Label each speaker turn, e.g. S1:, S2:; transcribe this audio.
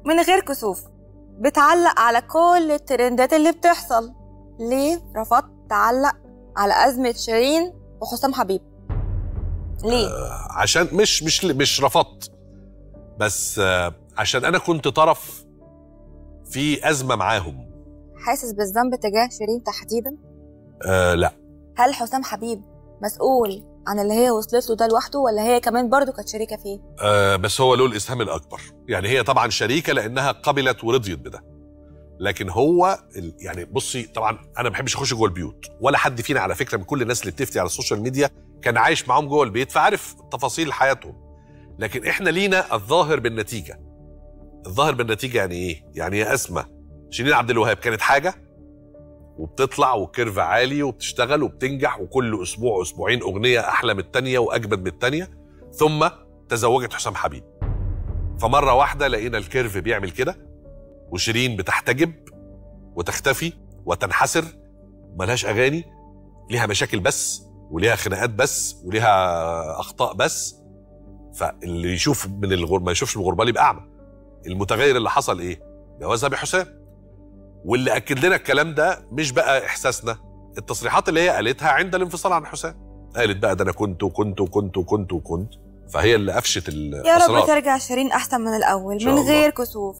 S1: من غير كسوف بتعلق على كل الترندات اللي بتحصل ليه رفضت تعلق على أزمة شيرين وحسام حبيب ليه؟
S2: عشان مش مش مش رفضت بس آه، عشان انا كنت طرف في ازمه معاهم
S1: حاسس بالذنب تجاه شيرين تحديدا؟
S2: آه لا
S1: هل حسام حبيب مسؤول عن اللي هي وصلت له ده لوحده ولا هي كمان برضه كانت شريكة فيه؟
S2: آه بس هو له الاسهام الاكبر يعني هي طبعا شريكه لانها قبلت ورضيت بده لكن هو ال- يعني بصي طبعا انا ما بحبش اخش جوه البيوت ولا حد فينا على فكره من كل الناس اللي بتفتي على السوشيال ميديا كان عايش معاهم جوه البيت فعارف تفاصيل حياتهم لكن احنا لينا الظاهر بالنتيجه الظاهر بالنتيجه يعني ايه يعني يا اسمى شيرين عبد الوهاب كانت حاجه وبتطلع وكيرف عالي وبتشتغل وبتنجح وكل اسبوع اسبوعين اغنيه احلى من الثانيه واجمد من الثانيه ثم تزوجت حسام حبيب فمره واحده لقينا الكيرف بيعمل كده وشيرين بتحتجب وتختفي وتنحسر ملهاش اغاني ليها مشاكل بس وليها خناقات بس وليها اخطاء بس فاللي يشوف من الغربه ما يشوفش من الغربال يبقى اعمى المتغير اللي حصل ايه جوازها بحسام واللي اكد لنا الكلام ده مش بقى احساسنا التصريحات اللي هي قالتها عند الانفصال عن حسام قالت بقى ده انا كنت وكنت وكنت وكنت وكنت فهي اللي قفشت
S1: يا رب
S2: الاسرار
S1: ترجع شيرين أحسن من الأول
S2: شاء
S1: من
S2: الله.
S1: غير كسوف